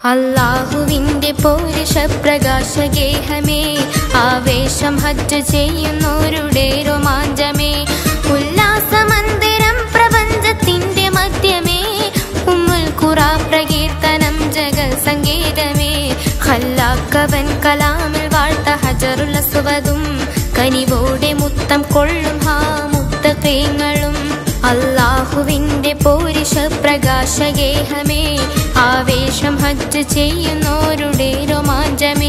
അള്ളാഹുവിന്റെ പൗരുഷ പ്രകാശഗേഹമേ ആവേശം ഹജ്ജ് ചെയ്യുന്നോരുടെ രോമാഞ്ചമേ ഉല്ലാസമന്ദിരം പ്രപഞ്ചത്തിന്റെ മധ്യമേ ഉമ്മുൽ ഖുറ പ്രകീർത്തനം ജഗ സംഗീതമേ ഖല്ലാക്കവൻ കലാമിൽ വാഴ്ത്ത ഹജറുള്ള സുവതും കനിവോടെ മുത്തം കൊള്ളും ഹാ മുത്തകങ്ങളും അള്ളാഹുവിന്റെ പൗരുഷ പ്രകാശഗേഹമേ ആവേശം ഹജ്ജ് ചെയ്യുന്നോരുടെ രോമാഞ്ചമേ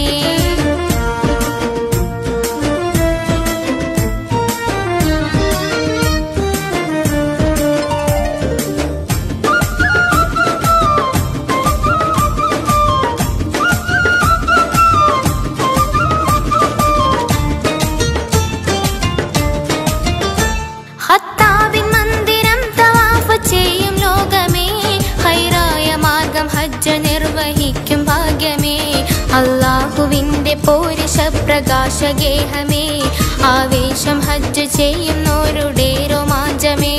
ഹത്താവിൻ മന്ദിരം തവാഫ് ചെയ്യും ലോകമേ ഹൈറായ മാർഗം ഹജ്ജ് നിർവഹിക്കും ഭാഗ്യമേ അള്ളാഹുവിന്റെ പൗരുഷ പ്രകാശഗേഹമേ ആവേശം ഹജ്ജ് ചെയ്യുന്നോരുടെ രോമാഞ്ചമേ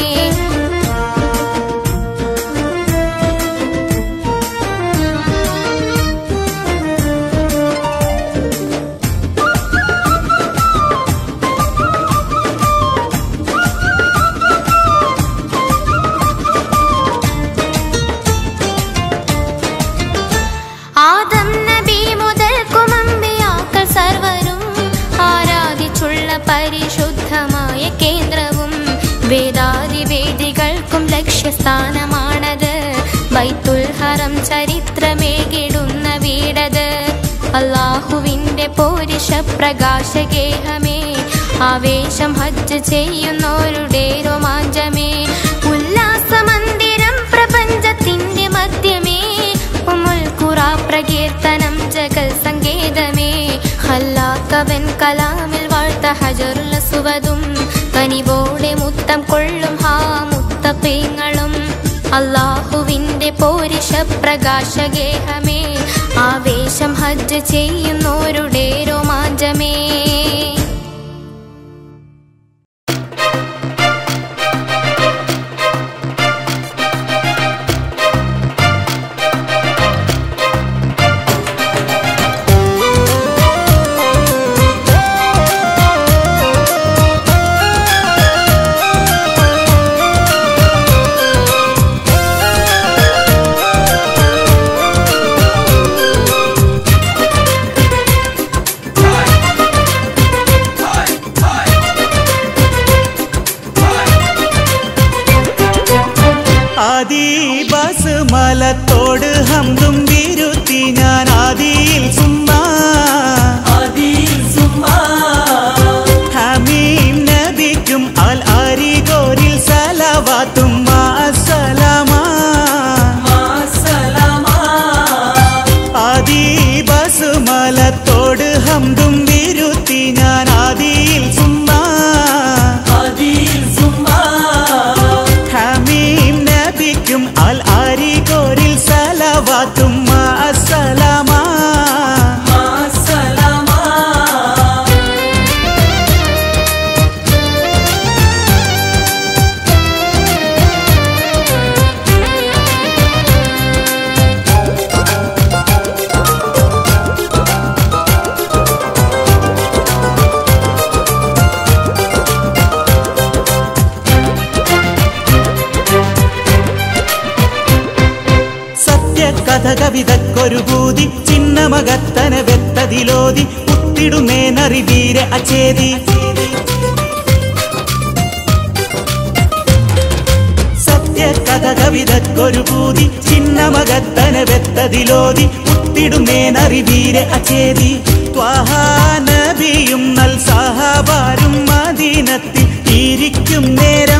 ആദം നബി മുതൽക്കുമമ്പിയാക്കൾ സർവരും ആരാധിച്ചുള്ള പരിശുദ്ധമായ കേന്ദ്രവും വേദാതി വേദികൾക്കും ലക്ഷ്യസ്ഥാനമാണത് ബൈത്തുൽ ഹറം ചരിത്രമേകിടുന്ന വീടത് അള്ളാഹുവിന്റെ പോരിഷ പ്രകാശഗേഹമേ ആവേശം ഹജ്ജ് ചെയ്യുന്നോരുടെ രോമാഞ്ചമേ ഉല്ലാസമന്ദിരം പ്രപഞ്ചത്തിന്റെ മധ്യമേ ഉമുൽ ഖുറ പ്രകീർത്തനം ജഗൽ സംഗീതമേ ഹല്ലാക്കവൻ കലാമിൽ വാഴ്ത്ത ഹജറുള്ള സുവതും കനിവോടെ മുത്തം കൊള്ളും ഹാ മുത്തപ്പേങ്ങളും അള്ളാഹുവിന്റെ പോരിഷ പ്രകാശഗേഹമേ ആവേശം ഹജ്ജ് ചെയ്യുന്നോരുടെ രോമാഞ്ചമേ ആദിബാസ് മലത്തോട് ഹംദും വിരുത്തി ഞാൻ ആദിയിൽ സുമ്മാ ഹമീം നബിക്കും അൽ അരിഗോരിൽ സലവാത്തും മാ അസ്സലാമാ ആദിബാസ് മലത്തോട് ഹംദും വിരുത്തി ഞാൻ ആദിയിൽ സുമ്മാ ഹമീം നബിക്കും അൽ അരിഗോരിൽ സലവാത്തും മാ അസ്സലാമാ സത്യകഥ കവിതക്കൊരു ഭൂതി ചിന്നമകത്തന വെത്തതിലോതി പുത്തിടുമേനറിവീര അചേതി സത്യകഥ കവിതക്കൊരു ഭൂതി ചിന്നമകത്തന വെത്തതിലോതി പുത്തിടുമേനറിവീര അചേതി ത്വാഹാനബിയും നൽ സഹബാരും മദീനത്തിൽ ഇരിക്കും നേരം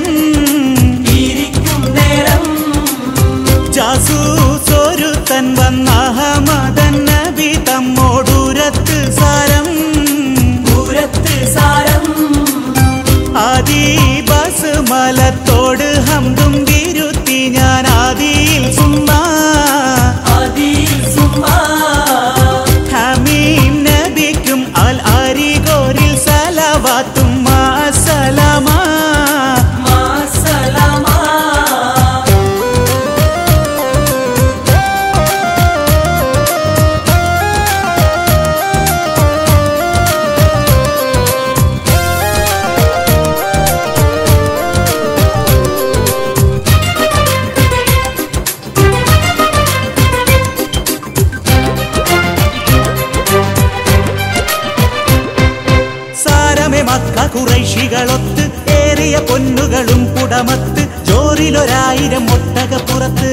ജാസൂസൊരു തൻ വന്ന അഹമദൻ നബി തമ്മോടുരത്ത് സാരം ആദിബാസ് മലത്തോട് ഹംദും വിരുത്തി ഞാൻ ആദിയിൽ സുമ്മാ ഹമീം നബിക്കും അൽ അരിഗോരിൽ സലവാത്തും മാ സലാമാ മാസ പോയുള്ളൊരായിരം ഒട്ടകപ്പുറത്ത്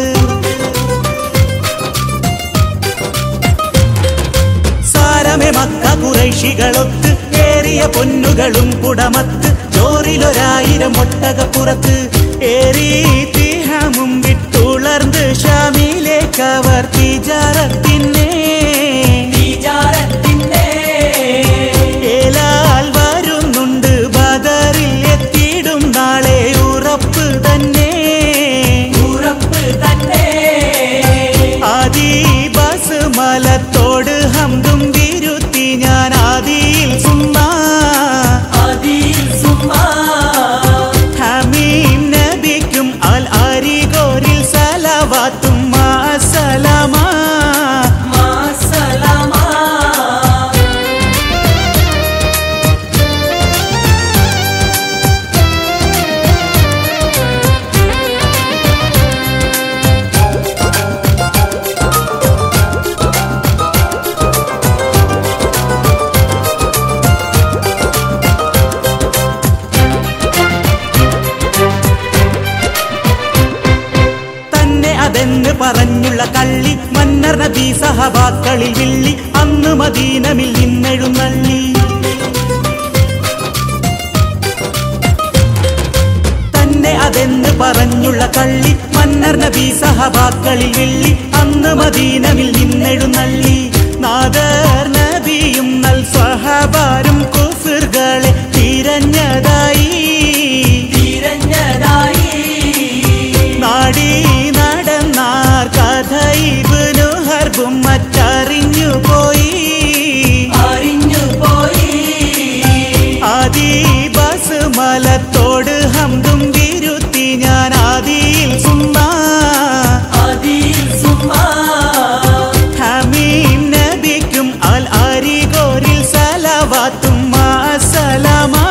സാരമെ മക്ക കുറൈശികളൊത്ത് ഏറിയ പൊന്നുകളും കുടമത്ത് ചോറിലൊരായിരം ഒട്ടകപ്പുറത്ത് ഏറി തിഹമും വിട്ടുളർന്ന് ഷാമിലേക്കവർ തിജാറത്തിന്നെ ഏലാൽ വരുന്നുണ്ട് ബദറിൽ എത്തിയിടും നാളെ ഉറപ്പ് തന്നെ ആദി ബസ് മലത്തോട് ഹംദും വിരുത്തി ഞാൻ ആദിയിൽ സുമ്മാ ഹമീം നബിക്കും അൽ അരിഗോരിൽ സലവാത്തും മാ സലാമാ തന്നെ അതെന്ന് പറഞ്ഞുള്ള കള്ളി മന്നർ നബി സഹബാക്കളിൽ വിള്ളി അന്ന് മദീനമിൽ നിന്നെഴുന്നള്ളി തന്നെ അതെന്ന് പറഞ്ഞുള്ള കള്ളി മന്നർ നബി സഹബാക്കളിൽ വിള്ളി അന്ന് മദീനമിൽ നിന്നെഴുന്നള്ളി നാദർ നബിയും നൽ സഹബാരും കുഫിറുകളെ തിരഞ്ഞതായി നാടി നടന്നാർ കഥ ഇബ്നു ഹർബും മറ്ററിഞ്ഞു പോയി ആദി ബസ് മലത്തോട് ഹംദും വിരുത്തി ഞാൻ ആദിയിൽ സുമ്മാ ഹമീം നബിക്കും അൽ അരിഗോരിൽ സലവാത്തും മാ സലാമാ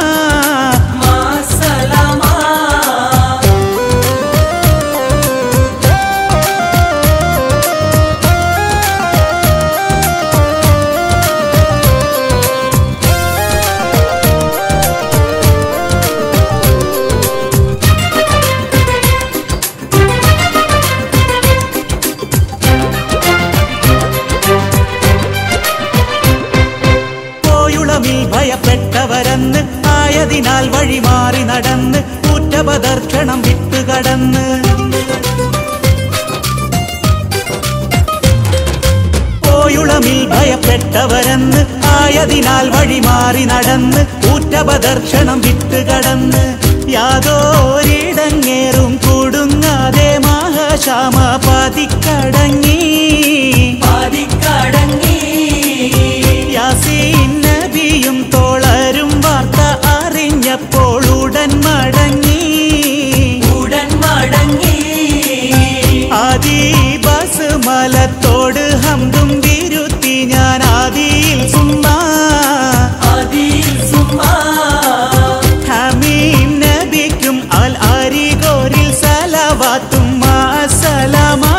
പോയുളമിൽ ഭയപ്പെട്ടവരെന്ന് ആയതിനാൽ വഴി മാറി നടന്ന് കുറ്റപദർക്ഷണം വിട്ടുകടന്ന് പോയുളമിൽ ഭയപ്പെട്ടവരെന്ന് ആയതിനാൽ വഴി മാറി നടന്ന് ഊറ്റപദർക്ഷണം വിട്ടുകടന്ന് യാതോരിടങ്ങേറും കൂടുങ്ങാതെ മഹാശാമ പതിക്കടങ്ങി യാസീൻ നബിയും തോളരും വാർത്ത അറിഞ്ഞപ്പോൾ ഉടൻ മടങ്ങി ആദി ബസ് മലത്തോട് ഹംദും വിരുത്തി ഞാൻ ആദിയിൽ സുമ്മാ ഹമീം നബിക്കും അൽ അരിഗോരിൽ സലവാത്തും മാ സലാമാ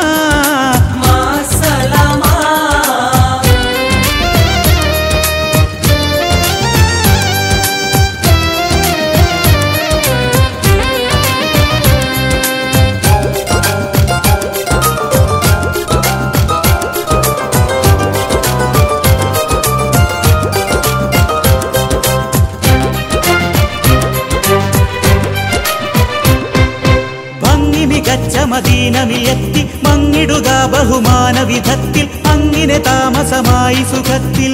ഭംഗി മികച്ച മദീനമിലെത്തി മങ്ങിടുക ബഹുമാന വിധത്തിൽ അങ്ങിനെ താമസമായി സുഖത്തിൽ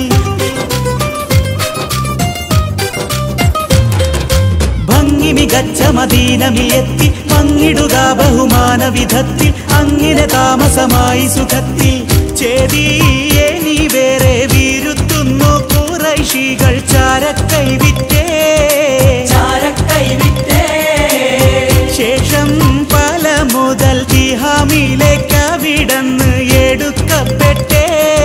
ഭംഗി മികച്ച മദീനമിലെത്തി മങ്ങിടുക ബഹുമാന വിധത്തിൽ അങ്ങിനെ താമസമായി സുഖത്തിൽ ചേതിയെ നീ വേറെ വീരുത്തുന്നു കുറൈശികൾ ചാരക്കൈ വിറ്റേ ശേഷം പല മുതൽ തിഹാമിലേക്ക് അവിടന്ന് എടുക്കപ്പെട്ടേ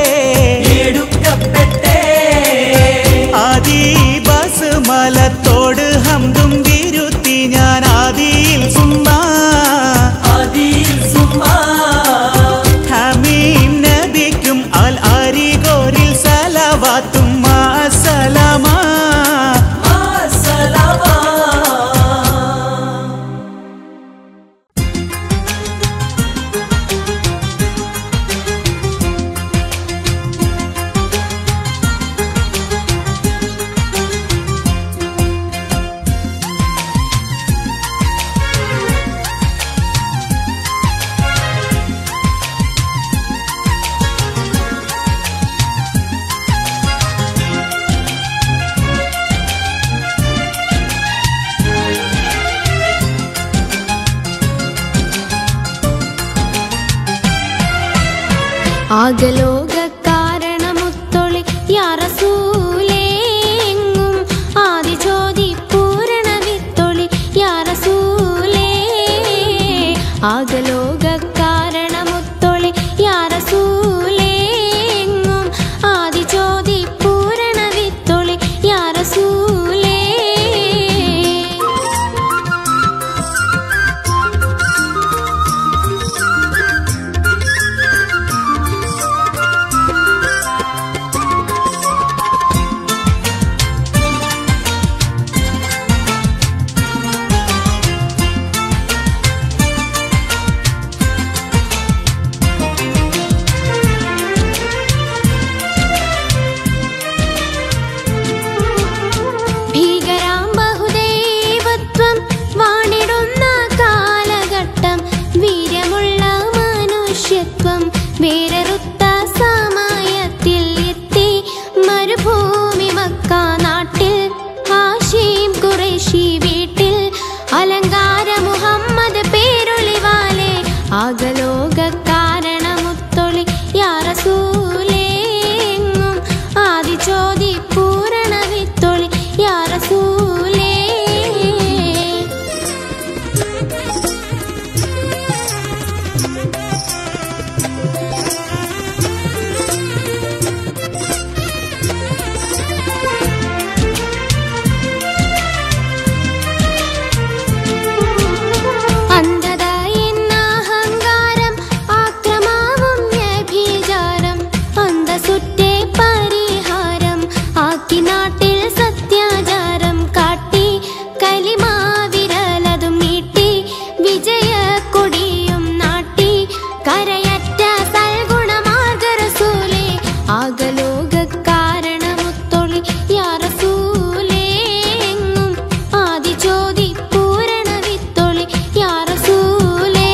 ആദി ബസ് മലത്തോട് ഹംദും വിരുത്തി ഞാൻ ആദിയിൽ സുമ്മാ ഹമീം നബിക്കും അൽ ആകലോക കാരണമുത്തൊളി യാറസൂലേങ്ങും ആദിജ്യോതി പൂരണ വിത്തൊളി യാറസൂലേ ആകലോക കാരണമുത്തൊളി യാറസൂലേങ്ങും ആദിജ്യോതി പൂരണ വിത്തൊളി യാറസൂലേ ഭീകരാം ബഹുദൈവത്വം വാണിടുന്ന കാലഘട്ടം വീര്യമുള്ള മനുഷ്യത്വം വേരറുത്ത സമയത്തിൽ എത്തി മരുഭൂമി മക്ക നാട്ടിൽ ഹാഷിം ഖുറൈശി വീട്ടിൽ അലങ്കാര മുഹമ്മദ് പേരൊളിവാലെ ആകലോക കാരണമുത്തൊളി യാറസൂലേങ്ങും ആദിജ്യോതി പൂരണ വിത്തൊളി യാറസൂലേ അന്ധത എന്ന അഹങ്കാരം ആക്രമാവും വ്യഭിചാരം അന്തസുറ്റേ പരിഹാരം ആക്കി നാട്ടിൽ സത്യാചാരം കാട്ടി കലിമാവിരലതും നീട്ടി വിജയ കൊടിയും നാട്ടി കരയറ്റ സൽഗുണമാർഗരസൂലേ ആകലോക കാരണമുത്തൊളി യാറസൂലേങ്ങും ആദിജ്യോതി പൂരണ വിത്തൊളി യാറസൂലേ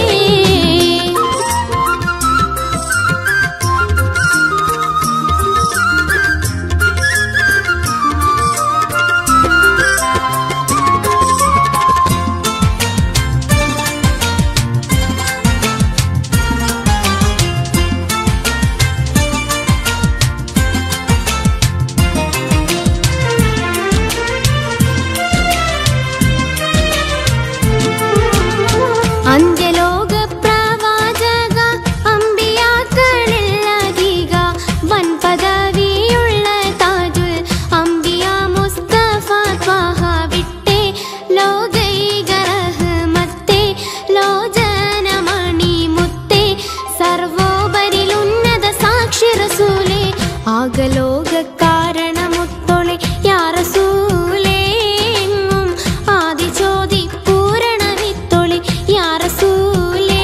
അന്ത്യലോക പ്രവാചക അമ്പിയാക്കളിൽ അധിക വൻ പദവിയുള്ള താജുൽ അമ്പിയ മുസ്തഫ ത്വാഹ വിട്ടേ ലോകൈക റഹ്മത്തെ ലോചനമണി മുത്തേ സർവോപരിലുന്നത സാക്ഷി റസൂലേ ആകലോക കാരണമുത്തൊളി യാറസൂലേങ്ങും ആദിജ്യോതി പൂരണ വിത്തൊളി യാറസൂലേ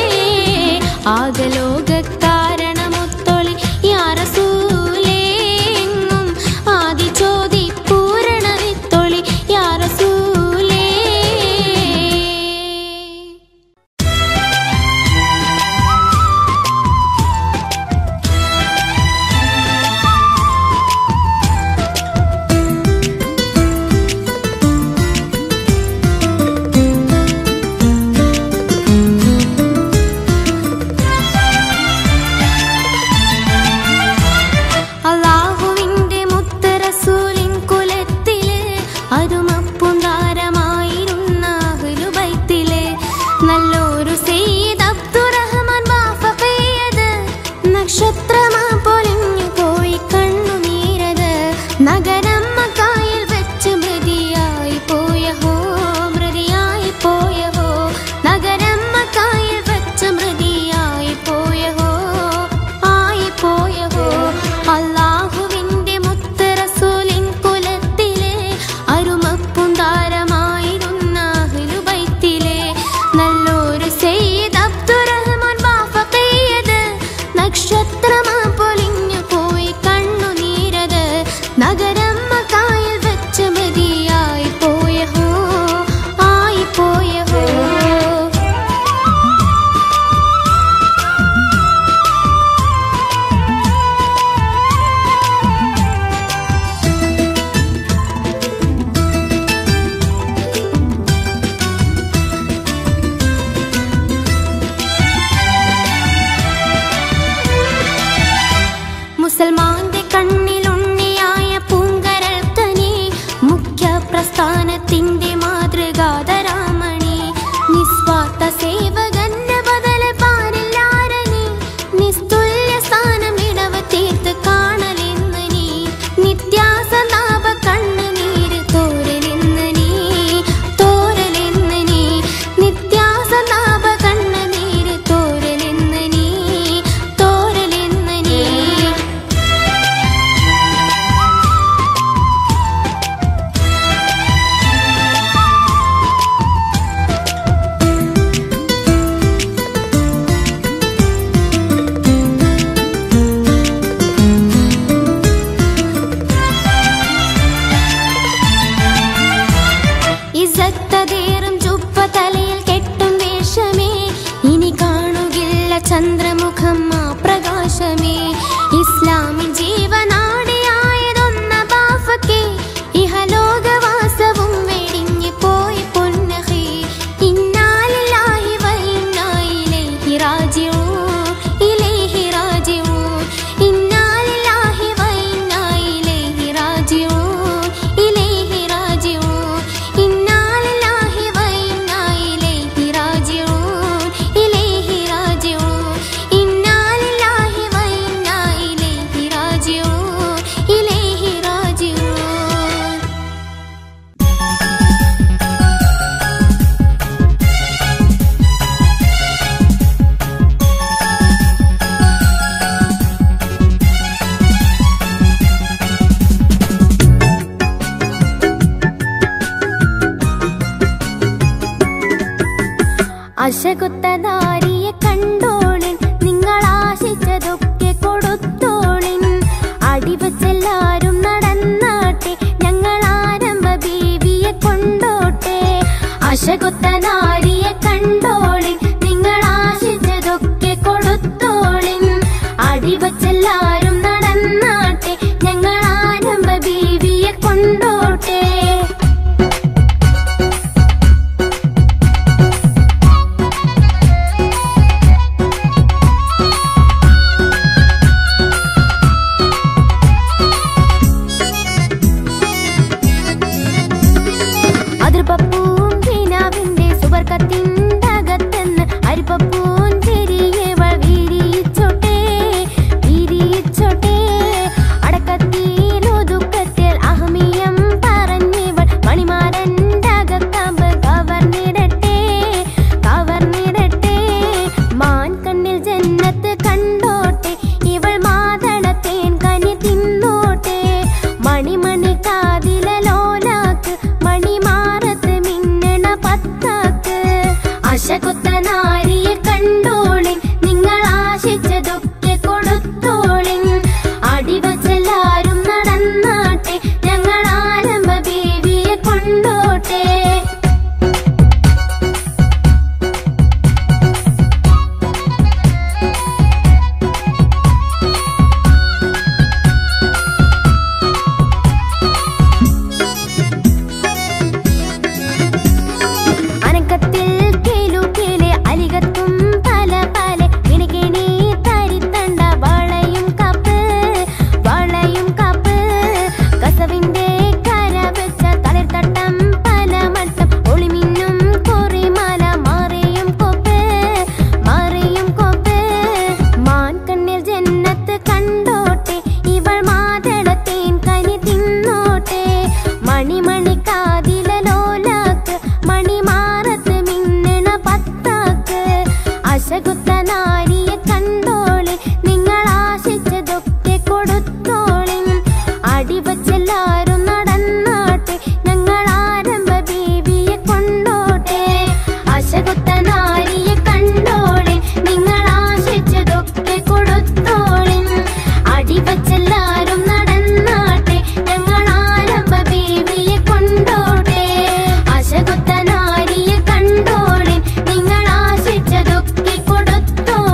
ആകലോക കാരണമുത്തൊളി യാറസൂലേങ്ങും ആദിജ്യോതി പൂരണ വിത്തൊളി യാറസൂലേ ചന്ദ്രമുഖം ആ പ്രകാശമേ ഇസ്ലാമിൻ ജീവനാടിയായതൊന്ന ബാഫക്കെ ഇഹലോകവാസവും വെടിഞ്ഞു പോയി പൊന്നഹേ ഇന്നാലില്ലാഹി വ ഇന്നാ ഇലൈഹി റാജിഊൻ ഇലൈഹി റാജിഊൻ ഇന്നാലില്ലാഹി വ ഇന്നാ ഇലൈഹി റാജിഊൻ ഇലൈഹി റാജിഊൻ ഇന്നാലില്ലാഹി വ ഇന്നാ ഇലൈഹി റാജിഊൻ ഇലൈഹി റാജിഊൻ ഇന്നാലില്ലാഹി വ ഇന്നാ ഇലൈഹി റാജിഊൻ ഇലൈഹി റാജിഊൻ അശകുത്തധാരിയെ കണ്ടോളിൻ നിങ്ങൾ ആശിച്ചതൊക്കെ കൊടുത്തോളിൻ അടിവച്ചെല്ലാരും നടന്നാട്ടെ ഞങ്ങൾ ആരംഭ ബീവിയെ കൊണ്ടോട്ടെ അശകുത്തനാരിയെ കണ്ടോളിൻ നിങ്ങൾ ആശിച്ചതൊക്കെ കൊടുത്തോളിൻ അടിവച്ചെല്ലാരും നടന്നാട്ടെ ഞങ്ങൾ ആരംഭ ബീവിയെ കൊണ്ടോട്ടെ അതിർപ്പപ്പൂം ചീനാവിന്റെ സുവർക്കത്തിൻ്റെ അകത്തെന്ന് അരിപ്പപ്പൂൻ ചെരിയവൾ വീരിയിച്ചോട്ടെ വീരിയിച്ചോട്ടെ അടക്കത്തിലൊതുക്കത്തിൽ അഹമിയം പറഞ്ഞവൾ മണിമാരൻ്റെ അകക്കാമ്പ് കവർന്നിടട്ടെ കവർന്നിടട്ടെ മാൻ കണ്ണിൽ ജന്നത്ത് കണ്ടോട്ടെ ഇവൾ മാതളത്തേൻ കനി തിന്നോട്ടെ മണിമണി കാതില ലോലാക്ക് മണിമാറത്ത് മിന്നണ പത്താക്ക് അശകുത്ത നാരിയെ കണ്ടോളിൻ നിങ്ങൾ ആശിച്ചതൊക്കെ കൊടുത്തോളിൻ അടിവച്ചെല്ലാരും നടന്നാട്ടെ ഞങ്ങൾ ആരംഭ ബേബിയെ കൊണ്ടോട്ടെ അനക്കത്തിൽ കേലു കേലെ അലികത്തും പല പല കിണികിണി തരിത്തണ്ട വളയും കപ്പ് വളയും കപ്പ് കസവിന്റെ കര വെച്ച തളിർത്തട്ടം പല മട്ടം ഒളിമിന്നും കൊറിമല മാറിയും കൊപ്പ് മാറിയും കൊപ്പ് മാൻ കണ്ണിൽ ജന്നത്ത് കണ്ടോട്ടെ ഇവൾ മാതളത്തേൻ കനി തിന്നോട്ടെ മണിമണി കാതില ലോലാക്ക് മണിമാറത്ത് മിന്നണ പത്താക്ക് അശകുത്ത നാരിയെ കണ്ടോളി നിങ്ങൾ ആശിച്ചതൊക്കെ കൊടുത്തോളിൻ അടിവച്ചെല്ലാരും നടന്നാട്ടെ ഞങ്ങൾ ആരംഭ ബീവിയെ കൊണ്ടോട്ടെ അശകുത്ത നാരിയെ കണ്ടോളിൻ നിങ്ങൾ ആശിച്ചതൊക്കെ കൊടുത്തോളിൻ അടിവച്ചെല്ലാരും നടന്നാട്ടെ ഞങ്ങൾ ആരംഭ ബീവിയെ കൊണ്ടോട്ടെ അശകുത്ത നാരിയെ കണ്ടോളിൻ നിങ്ങൾ ആശിച്ചതൊക്കെ കൊടുത്തോളിൻ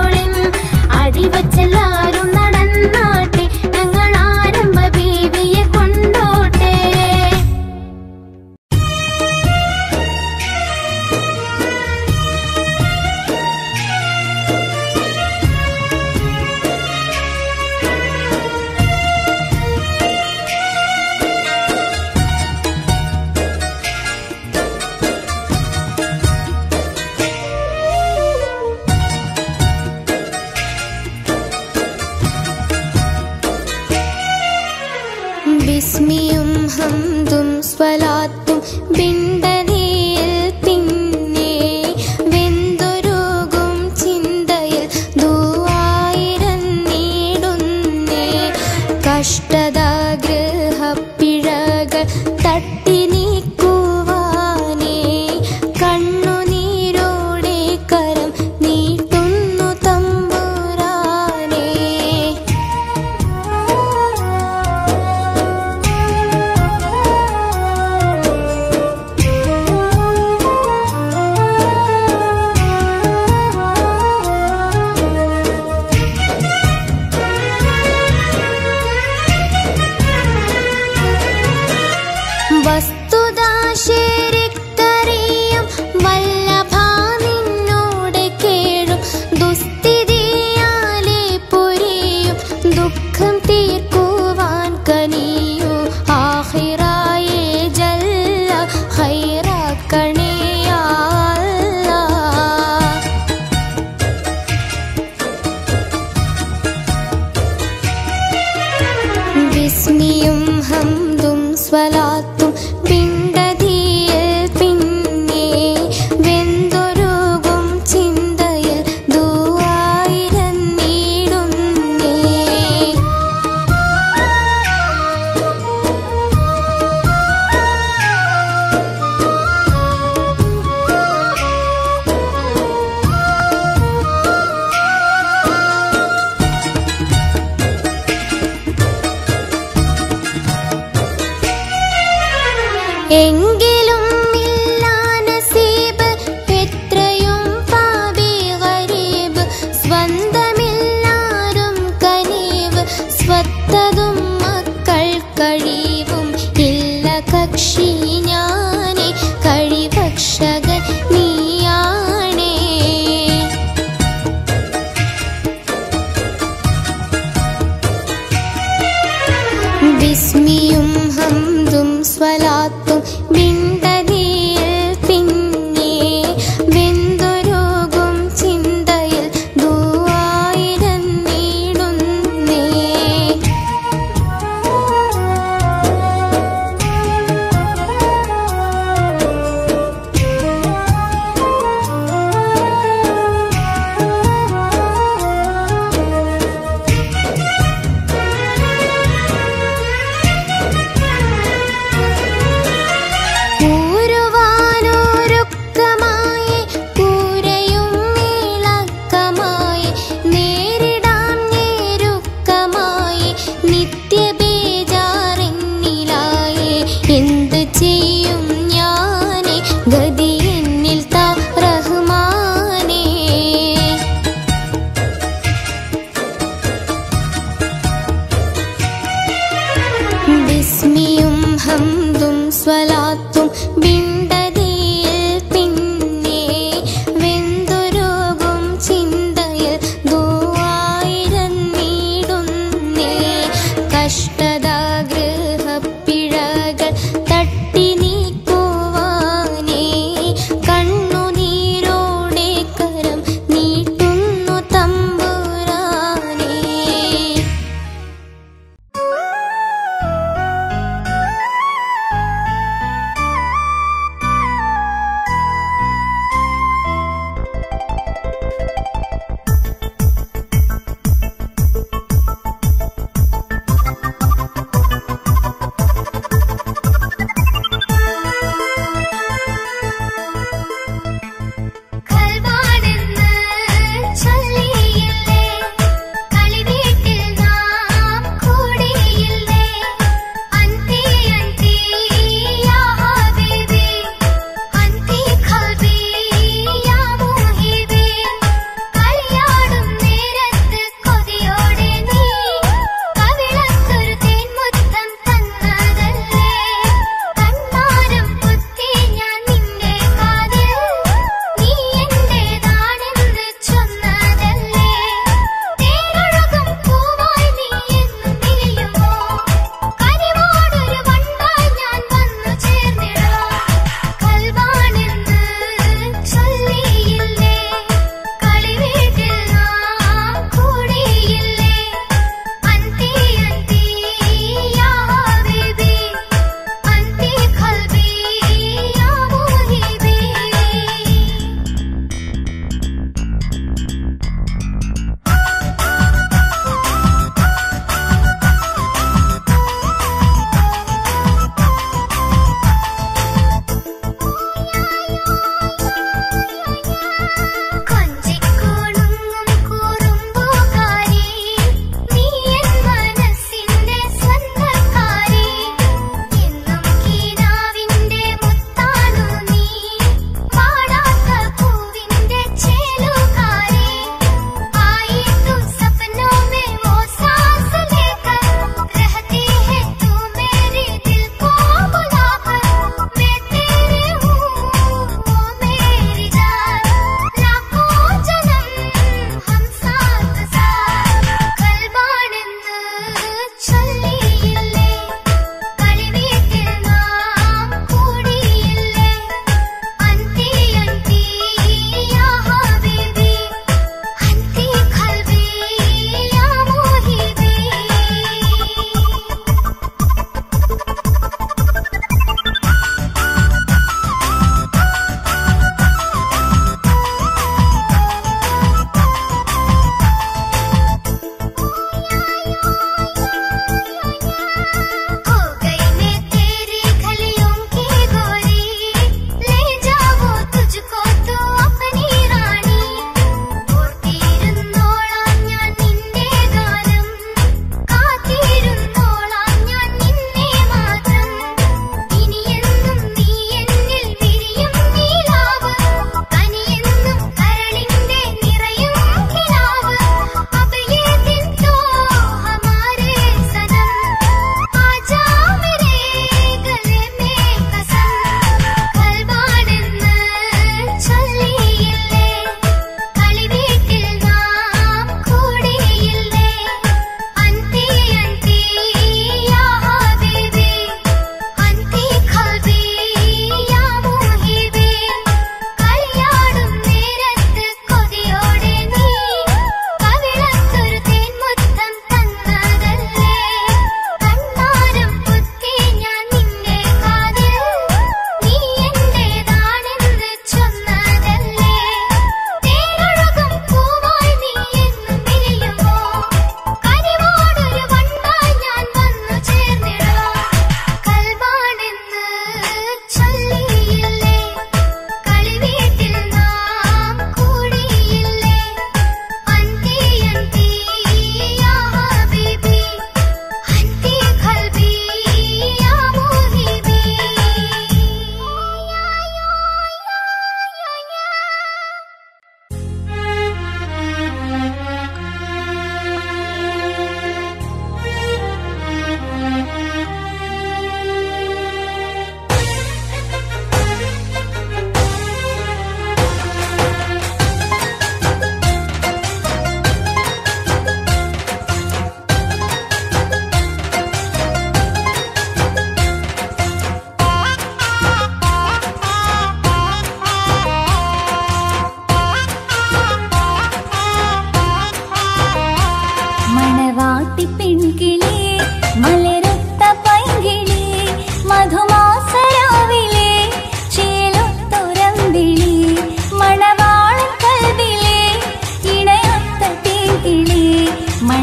ഹംദും സ്വലാത്തും പിണ്ടതിയിൽ പിന്നെ വെന്തൊരുകും ചിന്തയിൽ ദുആയിരന്നിടുന്നേ എങ്കിലും ഇല്ല നസീബ് എത്രയും പാപി ഗരീബ് സ്വന്തമില്ലാരും കനീവ് സ്വത്തതും മക്കൾ കഴിവും ഇല്ല കക്ഷി ഞാനേ കഴിഭക്ഷകൻ നീയാണേ ബിസ്മിയും ഹംദും സ്വലാത്തും ബിൻ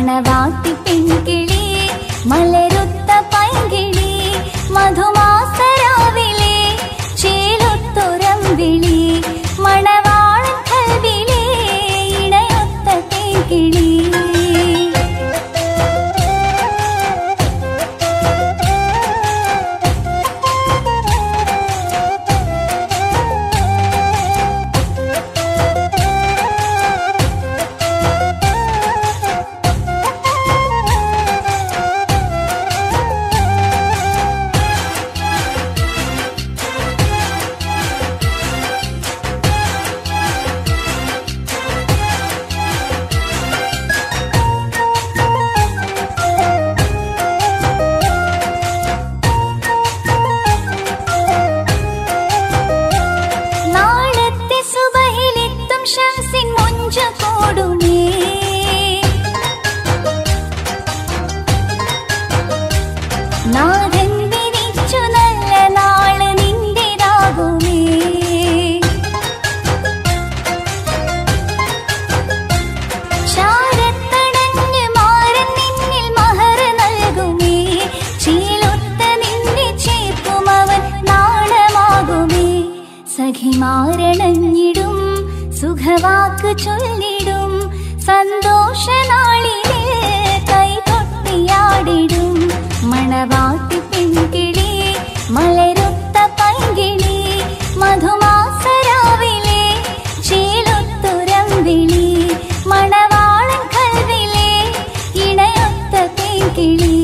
മണവാട്ടി പെൺകിളി മലരുത്ത പൈങ്കിളി മധുമാസരാവിലെ ചേലൊത്തുരം വിളി മണവാളൻ കൽവിലെ ഇണയൊത്ത തേങ്കിളി നാളത്തെ സുബഹിലെത്തും ശംസിൻ മുഞ്ച കൂടുമേ നാഥൻ വിരിച്ചു നല്ല നാള് നിന്റേതാകുമേ ചാരത്തടഞ്ഞ് മാറൻ നിന്നിൽ മഹർ നൽകുമേ ചീലൊത്ത നിന്റെ ചേപ്പും അവൻ നാണമാകുമേ സഖിമാരണഞ്ഞിടും സുഖവാക്ക് ചൊല്ലിടും സന്തോഷനാളിലെ കൈകൊട്ടിയാടിടും മണവാട്ടി പെൺകിളി മലരുത്ത പൈങ്കിളി മധുമാസരാവിലെ ചേലൊത്തുരം വിളി മണവാളൻ കൽവിലെ ഇണയൊത്ത തേങ്കിളി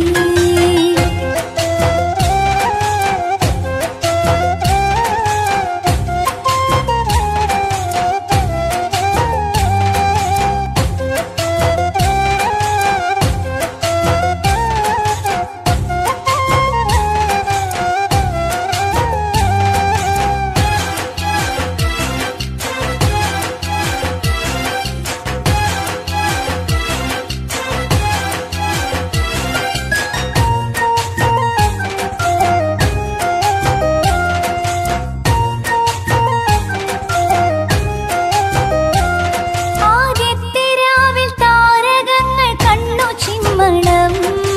ആദ്യത്തെ രാവിൽ താരകങ്ങൾ കണ്ണു ചിമ്മണം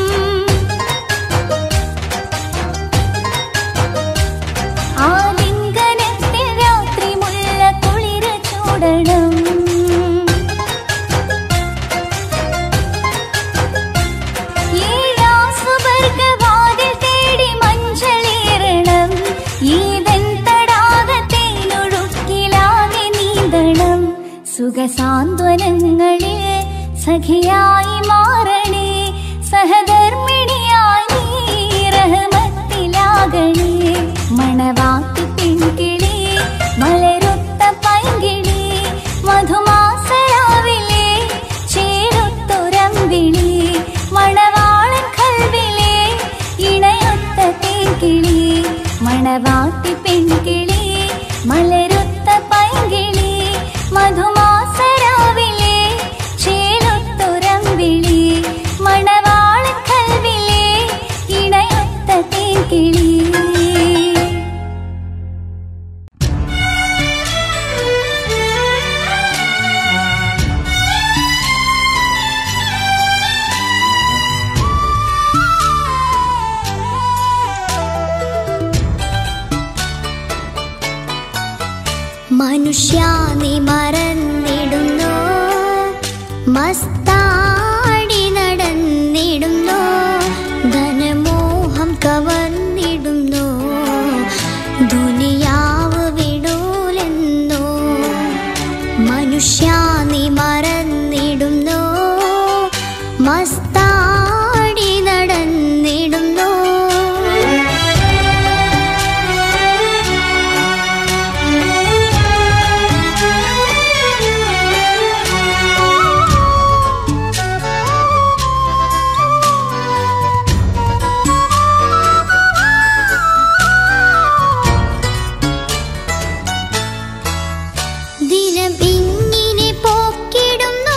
ആലിംഗനത്തിൽ രാത്രി മുല്ല കുളിര ചൂടണം ഏഴാം സുവർഗവാതിൽ തേടി മഞ്ചളേറണം ഈതൻ തടാകത്തേനൊഴുക്കിലാകെ നീന്തണം സുഖസാന്ത്വനങ്ങളിൽ സഖിയായി മാറണേ സഹധർമ്മിണിയായി നീ റഹ്മത്തിലാകണേ മണവാട്ടി പെൺകിളി മലരുത്ത പൈങ്കിളി മധുമാസരാവിലെ ചേരുത്തുരം വിളി മണവാളൻ കൽവിലെ ഇണയൊത്ത തേങ്കിളി മണവാട്ടി പെൺകിളി മലരുത്ത പൈങ്കിളി മധുമാസരാവിലെ ചേലൊത്തുരം വിളി മണവാളൻ കൽവിലെ ഇണയൊത്ത തേങ്കിളി മനുഷ്യ നീ മറന്നിടുന്നു മസ്താടി നടന്നിടുന്നു ധനമോഹം കവർന്നിടുന്നു ദുനിയാവ് വിടൂലെന്നു മനുഷ്യ നീ മറന്നിടുന്നു മസ്താടി നടന്നിടുന്നു ദിനം ഇങ്ങനെ പോക്കിടുന്നു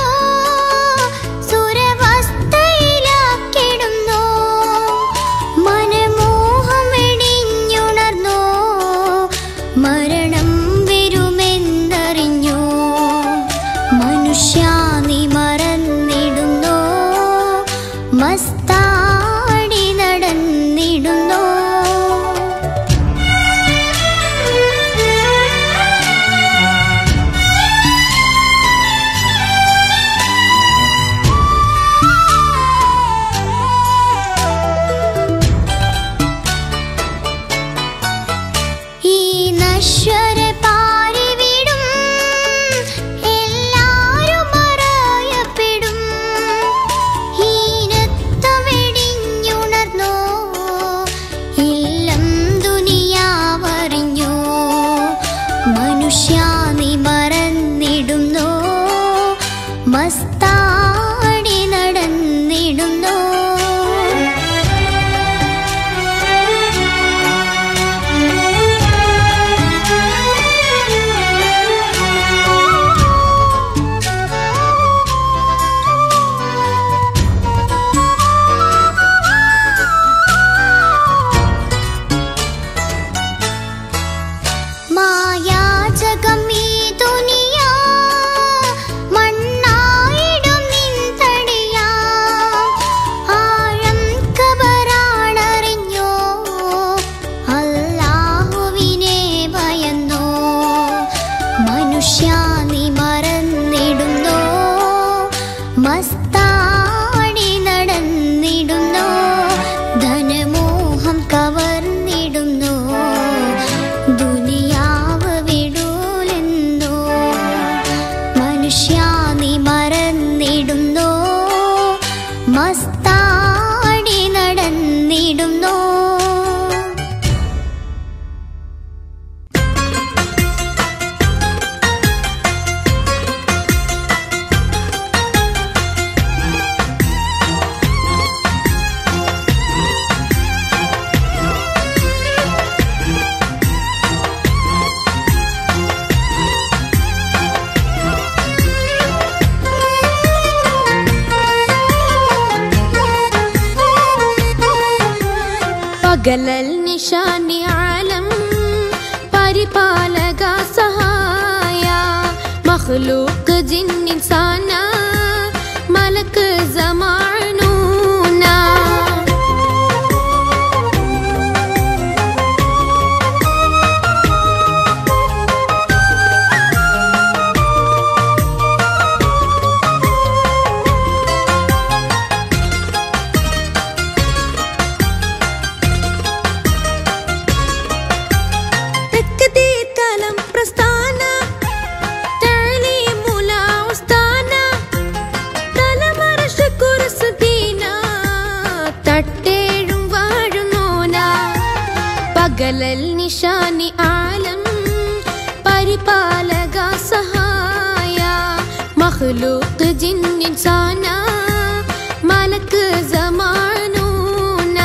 സുരവസ്ഥയിലാക്കിടുന്നു മനമോഹം വെടിഞ്ഞുണർന്നു മരണം വരുമെന്നറിഞ്ഞു മനുഷ്യ നീ മറന്നിടുന്നു മസ്താടി നടന്നിടുന്നു ഈ നശ്വര പാരിവിടും എല്ലാരും മറയപ്പെടും ഹീനത്വമെടിഞ്ഞുണർന്നോ ഇല്ലം ദുനിയാവറിഞ്ഞോ മനുഷ്യ നീ മറന്നിടുന്നോ മസ്താടി നടന്നിടുന്നോ മായാജകം ഈ ദുനിയാ മണ്ണായിടും നിൻ തടിയാ ആഴം കബറാണറിഞ്ഞോ അല്ലാഹുവിനെ ഭയന്നോ മനുഷ്യ നീ മറന്നിടുന്നോ മസ്താടി നടന്നിടുന്നോ ധനമോഹം കവർന്നിടുന്നോ ദുനിയാവ് വിടൂലെന്നോ മനുഷ്യ നീ മറന്നിടുന്നോ മസ്താടി നടന്നിടുന്നോ പകലൽ നിശാനി ആലം പരിപാലക സഹായ മഖ്ലൂക്ക് ജിന്നിൻസാന മലക്ക് സമാനൂന تكدير كلام പ്രസ്ഥാന تعليم لا ഉസ്താന തലമറശ കുരസുദീന തട്ടേഴും വാഴുന്നോന പകലൽ നിശാനി ആലം പരിപാലക സഹായ മഖ്ലൂക്ക് ജിന്നിൻസാന മലക്ക് സമാനൂന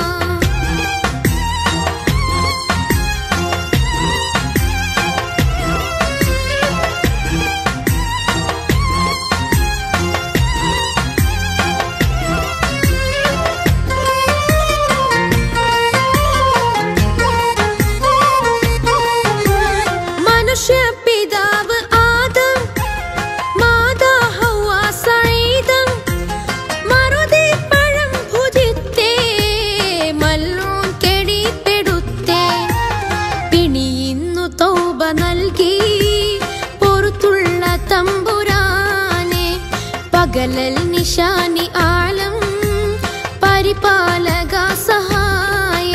മനുഷ്യ പിതാവ് ആദം മാതാ ഹൗവ സഈദം മറുതി പഴം ഭുജിത്തേ മല്ലൂൻ കെടിപ്പെടുത്തേ പിണിയിന്നു തൗബ നൽകി പൊറുത്തുള്ള തമ്പുരാനെ പകലൽ നിശാനി ആലം പരിപാലക സഹായ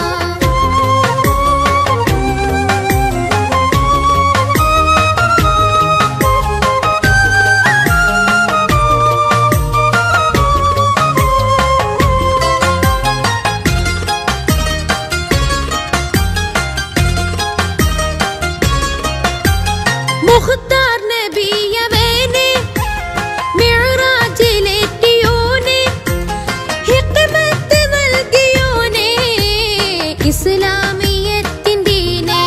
മുഖ്താർ നബിയവേനെ മിഅ്റാജിലെത്തിയോനെ ഹിക്മത്ത് നൽകിയോനെ ഇസ്ലാമിയത്തിൻ ദീനെ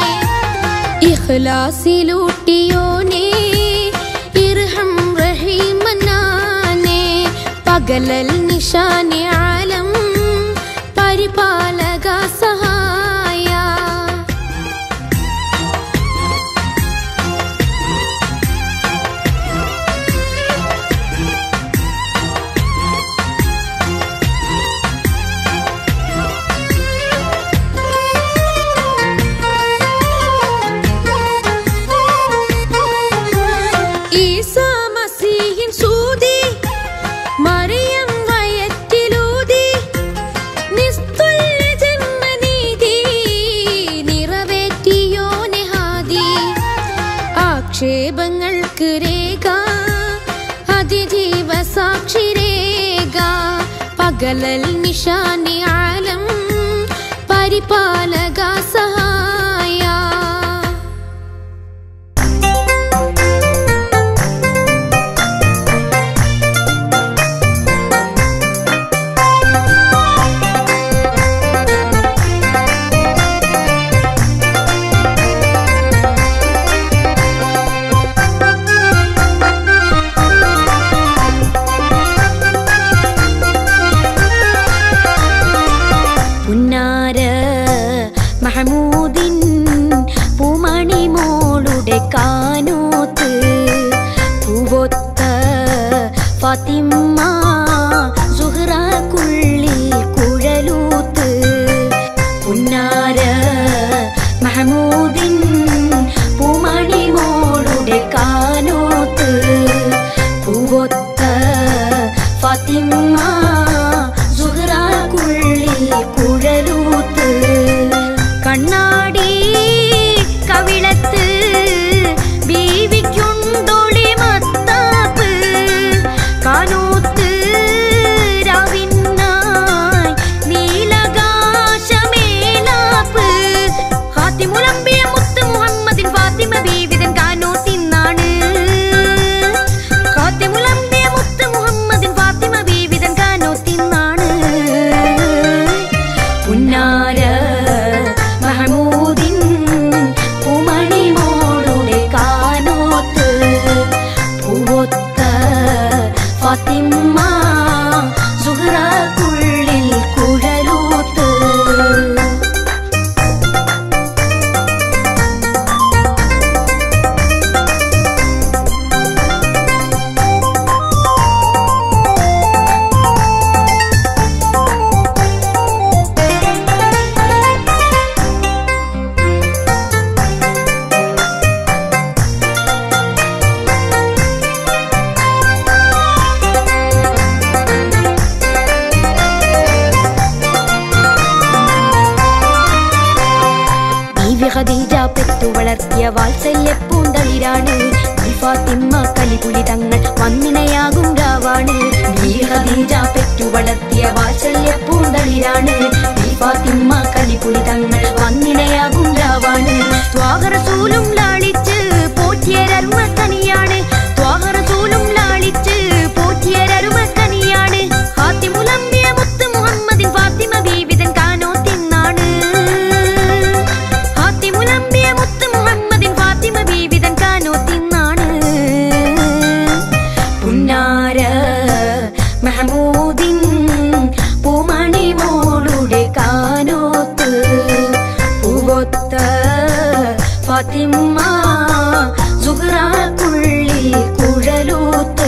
ഇഖ്ലാസിലൂട്ടിയോനെ ഇർഹം റഹീമനാനെ പകലൽ നിശാനി ആലം പരിപാലക സഹായ പകലൽ നിശാനി ആലം പരിപാലക സഹായ പുന്നാര മഹമൂദിൻ പൂമണി മോളുടെ കാനോത്ത് പൂവൊത്ത ഫാത്തിമ്മ സുഹ്റ കുള്ളിൽ കുഴലൂത്ത് പുന്നാര മഹമൂദിൻ പൂമണി മോളുടെ കാനോത്ത് പൂവൊത്ത ഫാത്തിമ്മ സുഹ്റ കുള്ളിൽ കുഴലൂത്ത് കണ്ണാടി കവിളത്ത് ബീവിക്കുണ്ടൊളി മത്താപ്പ് കാനൂത്ത് രാവിനായി നീലകാശമേലാപ്പ് ഹാത്തിമുലമ്പിയ മുത്ത് മുഹമ്മദിൻ ഫാത്തിമ ബീവിതൻ കാനൂത്തിന്നാണ് ഹാത്തിമുലമ്പിയ മുത്ത് മുഹമ്മദിൻ ഫാത്തിമ ബീവിതൻ കാനൂത്തിന്നാണ് പുന്നാര മഹമൂദിൻ പൂമണി മോളുടെ കാനോത്ത് പൂവൊത്ത ഫാത്തിമ്മ സുഹ്റ കുള്ളിൽ കുഴലൂത്ത് ബീവി ഖദീജ പെറ്റു വളർത്തിയ വാത്സല്യ പൂന്തളിരാണ് ഈ ഫാത്തിമ്മ കലിപുലി തങ്ങൾ വന്നിനയാകും രാവാണ് ബീവി ഖദീജ പെറ്റു വളർത്തിയ വാത്സല്യ പൂന്തളിരാണ് ഈ ഫാത്തിമ്മ കലിപുലി തങ്ങൾ വന്നിനയാകും രാവാണ് ത്വാഹറസൂലും ലാളിച്ച് പോറ്റിയരർമ്മക്കനിയാണ് ത്വാഹറസൂലും ലാളിച്ച് പോറ്റിയരർമ്മക്കനിയാണ് ഹാത്തിമുലമ്പിയ മുത്ത് മുഹമ്മദിൻ ഫാത്തിമ ബീവിതൻ കാനോ തിന്നാണ് ഹാത്തിമുലമ്പിയ മുത്ത് മുഹമ്മദിൻ ഫാത്തിമ ബീവിതൻ കാനോ തിന്നാണ് പുന്നാര മഹമൂദിൻ പൂമണി മോളുടെ കാനോത്ത് പൂവൊത്ത ഫാത്തിമ്മ സുഹ്റ കുള്ളിൽ കുഴലൂത്ത്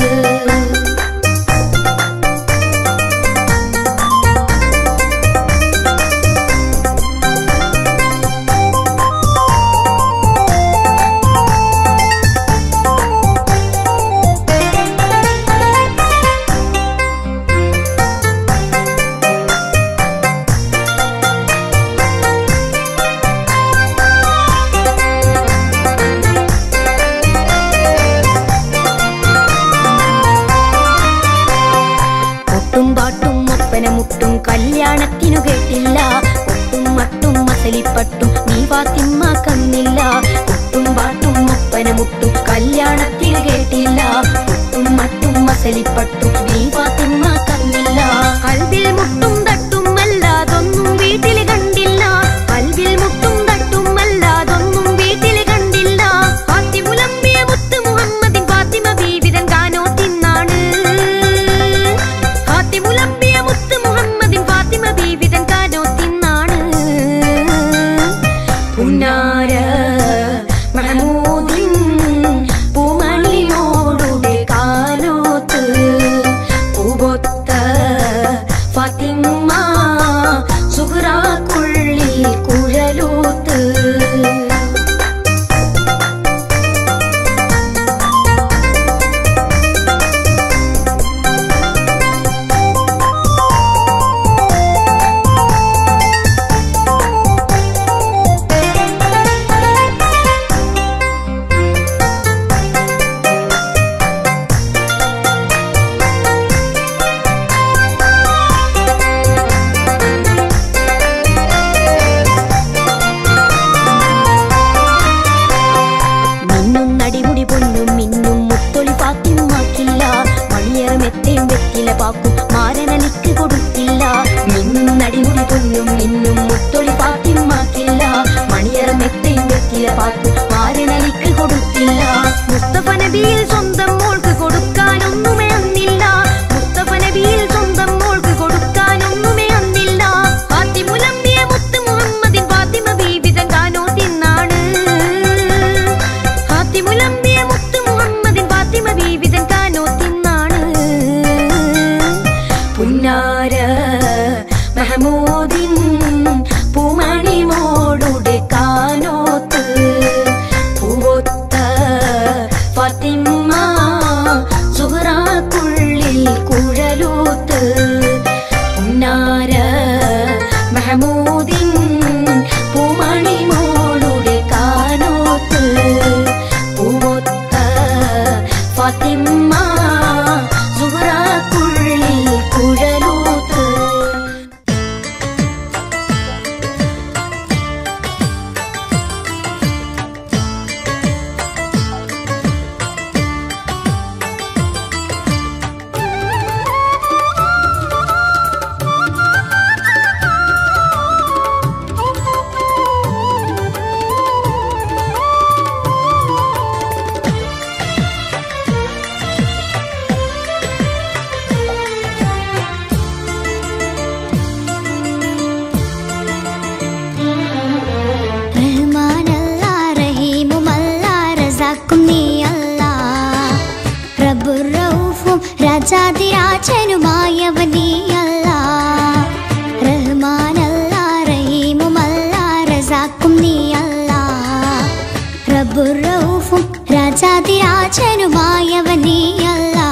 കൊട്ടും പാട്ടും ഒപ്പന മുട്ടും കല്യാണത്തിനു കേട്ടില്ല കൊട്ടും മട്ടും മസലിപ്പട്ടും നീ ഫാത്തിമ്മ കന്നില്ല കൊട്ടും പാട്ടും ഒപ്പന മുട്ടും കല്യാണത്തിനു കേട്ടില്ല കൊട്ടും മട്ടും മസലിപ്പട്ടും നീ ഫാത്തിമ്മ കന്നില്ല കൽവിൽ മുട്ടും തട്ടും അല്ലാതൊന്നും വീട്ടിൽ കണ്ടില്ല കൽവിൽ മുട്ടും തട്ടും അല്ലാതൊന്നും വീട്ടിൽ കണ്ടില്ല ഫാത്തിമുലമ്പിയ മുത്ത് മുഹമ്മദിൻ ഫാത്തിമ ബീവിതൻ കാനോ തിന്നാണ് ഫാത്തിമുലമ്പിയ മുത്ത് മുഹമ്മദിൻ ഫാത്തിമ ബീവിതൻ കാനോ തിന്നാണ് പുന്നാര മഹമൂദിൻ പൂമണിയോടുടെ ഉമ്മ സുഹറാക്കുള്ളിൽ കുഴലൂത്ത് റഹ്മാനല്ലാ റഹീമുമല്ലാ റസാക്കും നീ അല്ലാ റബ്ബുർ റഊഫും രാജാതിരാജനുമായവൻ നീ അല്ലാ റഹ്മാനല്ലാ റഹീമുമല്ലാ റസാക്കും നീ അല്ലാ റബ്ബുർ റഊഫും രാജാതിരാജനുമായവൻ നീ അല്ലാ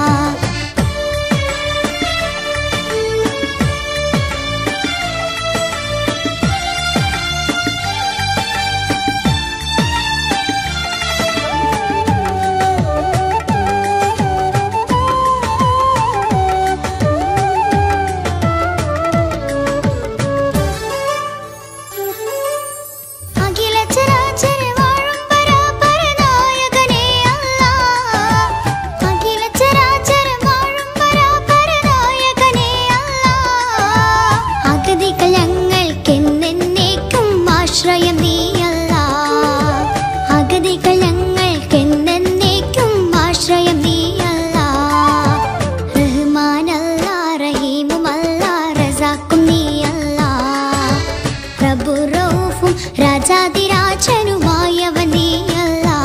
അഖില ചരാചര വാഴും പരാപരനായകനേ അല്ലാ അഖില ചരാചര വാഴും പരാപരനായകനേ അല്ലാ അഗതികൾ ഞങ്ങൾക്കെന്നെന്നേക്കും ആശ്രയം നീയല്ലാ അഗതികൾ ഞങ്ങൾക്കെന്നെന്നേക്കും ആശ്രയം നീയല്ലാ റഹ്മാനല്ലാ റഹീമുമല്ലാ റസാക്കും നീയല്ലാ പ്രഭു റൌഫും രാജാതിരാജനുമായവൻ നീയല്ലാ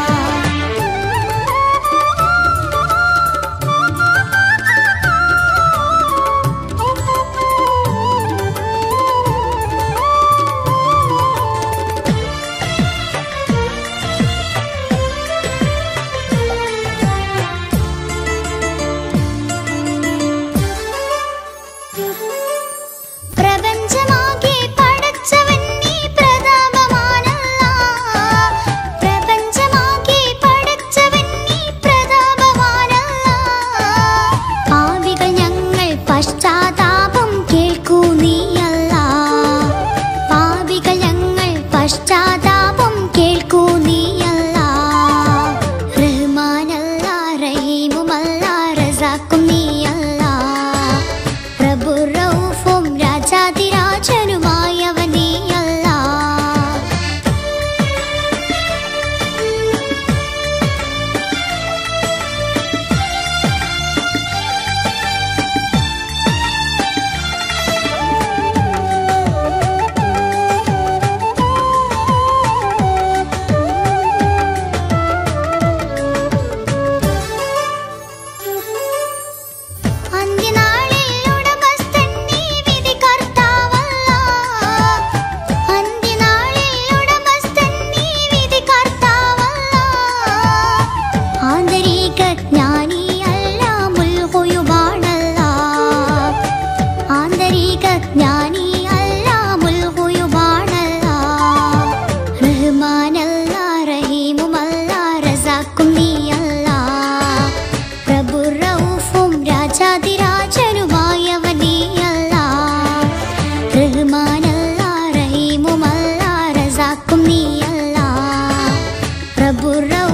പ്രപഞ്ചമാകെ പടച്ചവൻ നീ പ്രതാപമാനല്ലാ പ്രപഞ്ചമാകെ പടച്ചവൻ നീ പ്രതാപമാനല്ലാ പാവികൾ ഞങ്ങൾ പശ്ചാത്താപം കേൾക്കൂ നീയല്ലാ പാവികൾ ഞങ്ങൾ പശ്ചാത്താപം കേൾക്കൂ നീയല്ലാ റഹ്മാനല്ലാ റഹീമുമല്ലാ റസാക്കും നീയല്ലാ പ്രഭു റൌഫും രാജാതിരാജനുമായവൻ നീയല്ലാ അന്ത്യനാളിൽ ഉടമസ്ഥൻ നീ വിധികർത്താവല്ലാ. അന്ത്യനാളിൽ ഉടമസ്ഥൻ നീ വിധികർത്താവല്ലാ. ആന്തരിക ജ്ഞാനിയല്ല മുൽഹുയുബാണല്ലാ. ആന്തരിക ജ്ഞാനിയല്ല മുൽഹുയുബാണല്ലാ. റഹ്മാനല്ലാ റഹീമുമല്ലാ റസാക്കും നീയല്ലാ പ്രഭു റൌഫും രാജാതിരാജനുമായവൻ നീയല്ലാ റഹ്മാനല്ലാ റഹീമുമല്ലാ റസാക്കും നീയല്ലാ പ്രഭു റൌഫും